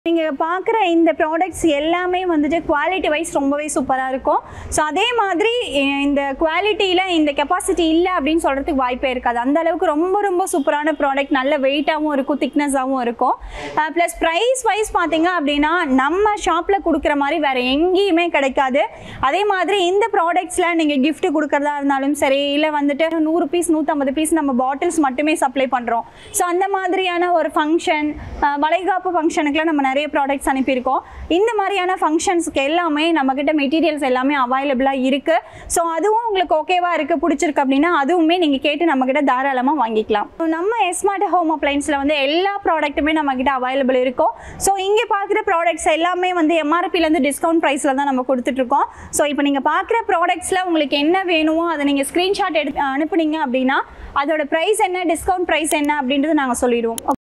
நீங்கள் பார்க்குற இந்த ப்ராடக்ட்ஸ் எல்லாமே வந்துட்டு குவாலிட்டி வைஸ் ரொம்பவே சூப்பராக இருக்கும் ஸோ அதே மாதிரி அஹ், இந்த குவாலிட்டியில் இந்த கெப்பாசிட்டி இல்லை அப்படின்னு சொல்கிறதுக்கு வாய்ப்பே இருக்காது அந்த அளவுக்கு ரொம்ப ரொம்ப சூப்பரான ப்ராடக்ட் நல்ல வெயிட்டாகவும் இருக்கும் திக்னஸாகவும் இருக்கும் ப்ளஸ் ப்ரைஸ் வைஸ் பார்த்தீங்க அப்படின்னா நம்ம ஷாப்பில் கொடுக்குற மாதிரி வேறு எங்கேயுமே கிடைக்காது அதே மாதிரி இந்த ப்ராடக்ட்ஸில் நீங்கள் gift கொடுக்குறதா இருந்தாலும் சரி இல்லை வந்துட்டு நூறு பீஸ் நூற்றம்பது பீஸ் நம்ம பாட்டில்ஸ் மட்டுமே சப்ளை பண்ணுறோம் ஸோ அந்த மாதிரியான ஒரு ஃபங்க்ஷன் வளைகாப்பு ஃபங்க்ஷனுக்குலாம் நம்ம நிறைய ப்ராடக்ட்ஸ் அனுப்பியிருக்கோம் இந்த மாதிரியான ஃபங்க்ஷன்ஸ்க்கு எல்லாமே நம்மக்கிட்ட மெட்டீரியல்ஸ் எல்லாமே அவைலபிளாக இருக்குது ஸோ அதுவும் உங்களுக்கு ஓகேவா இருக்குது பிடிச்சிருக்கு அப்படின்னா அதுவுமே நீங்கள் கேட்டு நம்மக்கிட்ட தாராளமாக வாங்கிக்கலாம் So, நம்ம எஸ்மார்ட் ஹோம் அப்ளைன்ஸில் வந்து எல்லா ப்ராடக்ட்டுமே நம்மக்கிட்ட அவைலபிள் இருக்கும் ஸோ இங்கே பார்க்குற ப்ராடக்ட்ஸ் எல்லாமே வந்து எம்ஆர்பிலேருந்து டிஸ்கவுண்ட் ப்ரைஸில் தான் நம்ம கொடுத்துட்ருக்கோம் ஸோ இப்போ நீங்கள் பார்க்குற ப்ராடக்ட்ஸில் உங்களுக்கு என்ன வேணுமோ அதை நீங்கள் ஸ்க்ரீன்ஷாட் எடுத்து அனுப்புனீங்க அப்படின்னா அதோட ப்ரைஸ் என்ன டிஸ்கவுண்ட் ப்ரைஸ் என்ன அப்படின்றது நாங்கள் சொல்லிடுவோம்